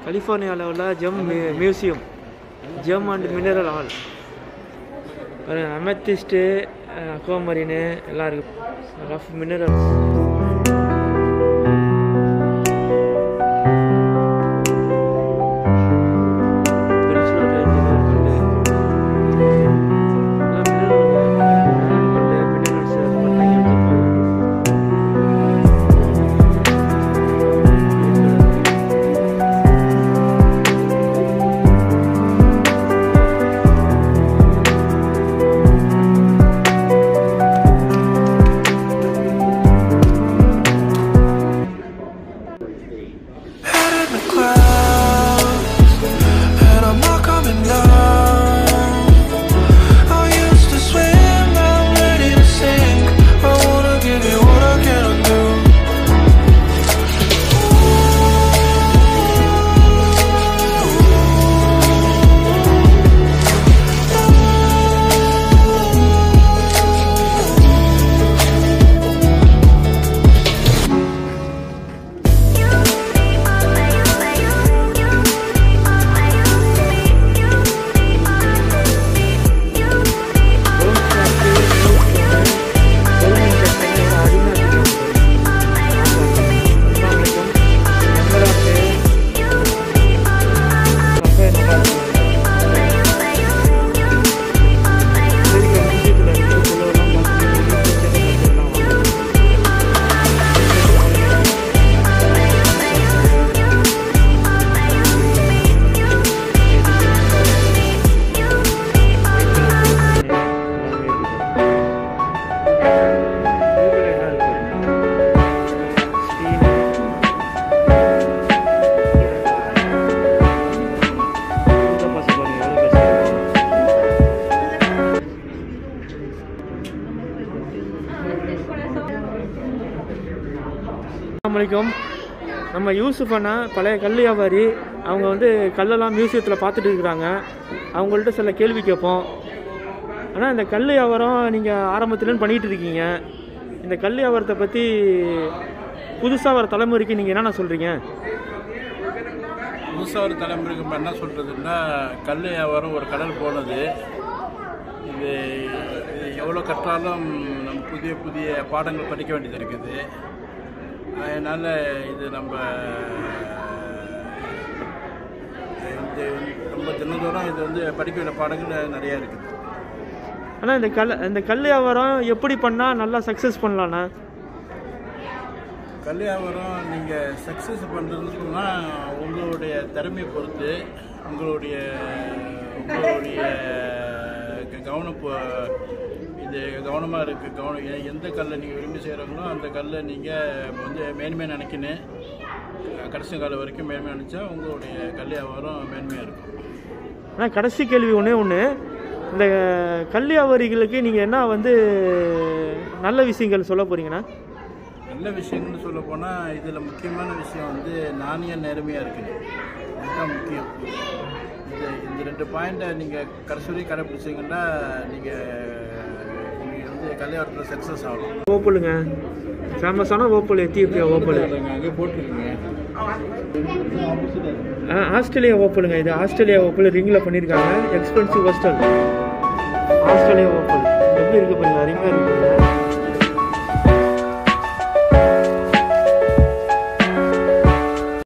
கலிஃபோர்னியாவில் உள்ள ஜெம் மியூ- museum gem and mineral hall amethyst aquamarine எல்லாம் இருக்குது rough minerals Head in the clouds, and I'm not coming down. I used to swim, I'm ready to sink. I wanna give you what I cannot do. வலைக்கம் நம்ம யூசுப் அண்ணா பழைய கல் வியாபாரி அவங்க வந்து கல்லெல்லாம் மியூசியத்தில் பார்த்துட்டு இருக்கிறாங்க அவங்கள்ட்ட சில கேள்வி கேட்போம் ஆனால் இந்த கல் வியாபாரம் நீங்கள் ஆரம்பத்துலேருந்து பண்ணிகிட்டு இருக்கீங்க இந்த கல் வியாபாரத்தை பற்றி புதுசாக வர தலைமுறைக்கு நீங்கள் என்னென்ன சொல்கிறீங்க புதுசாக ஒரு தலைமுறைக்கு நம்ம என்ன சொல்கிறதுன்னா கல் வியாபாரம் ஒரு கடல் போனது இது இது எவ்வளோ கற்றாலும் நம்ம புதிய புதிய பாடங்கள் படிக்க வேண்டியது இருக்குது அதனால் இது நம்ம இது ரொம்ப தினந்தோறும் இது வந்து படிக்க வேண்டிய பாடங்கள் நிறையா இருக்குது ஆனால் இந்த கல் இந்த கல் வியாபாரம் எப்படி பண்ணால் நல்லா சக்ஸஸ் பண்ணலாண்ணா கல் வியாபாரம் நீங்கள் சக்ஸஸ் பண்ணுறதுன்னு சொன்னால் உங்களுடைய திறமையை பொறுத்து உங்களுடைய உங்களுடைய க- கவனம் பொ- இது கவனமாக இருக்குது கவனம் எ- எந்த கல்லை நீங்கள் விரும்பி செய்கிறீங்களோ அந்த கல்லை நீங்கள் வந்து மேன்மையாக நினைக்கணும் கடைசி காலம் வரைக்கும் மேன்மையாக நினச்சா உங்களுடைய கல் வியாபாரம் மேன்மையாக இருக்கும் ஆனால் கடைசி கேள்வி ஒன்றே ஒன்று இந்த கல் வியாபாரிகளுக்கு நீங்கள் என்ன வந்து நல்ல விஷயங்கள் சொல்ல போகிறீங்கண்ணா நல்ல விஷயங்கள்னு சொல்ல போனால் இதில் முக்கியமான விஷயம் வந்து நாணய நேர்மையாக இருக்குது இதுதான் முக்கியம் இந்த இந்த ரெண்டு பாயிண்ட்டை நீங்கள் கடைசி வரைக்கும் கடைப்பிடிச்சிங்கன்னா நீங்கள் நீங்கள் வந்து கல்யாணத்தில் சக்ஸஸ் ஆகலாம் ஓப்பலுங்க ஃபேமஸான ஓப்பல் எத்தியோப்பியா ஓப்பல் அங்கே போட்டுருங்க ஆ, ஆஸ்திரேலியா ஓப்பலுங்க இது ஆஸ்திரேலியா ஓப்பல் ரிங்கில் பண்ணியிருக்காங்க எக்ஸ்பென்சிவ் ஹோஸ்டல் ஆஸ்திரேலியா ஓப்பல் எப்படி இருக்கு பாருங்க அருமையாக இருக்கு பாருங்க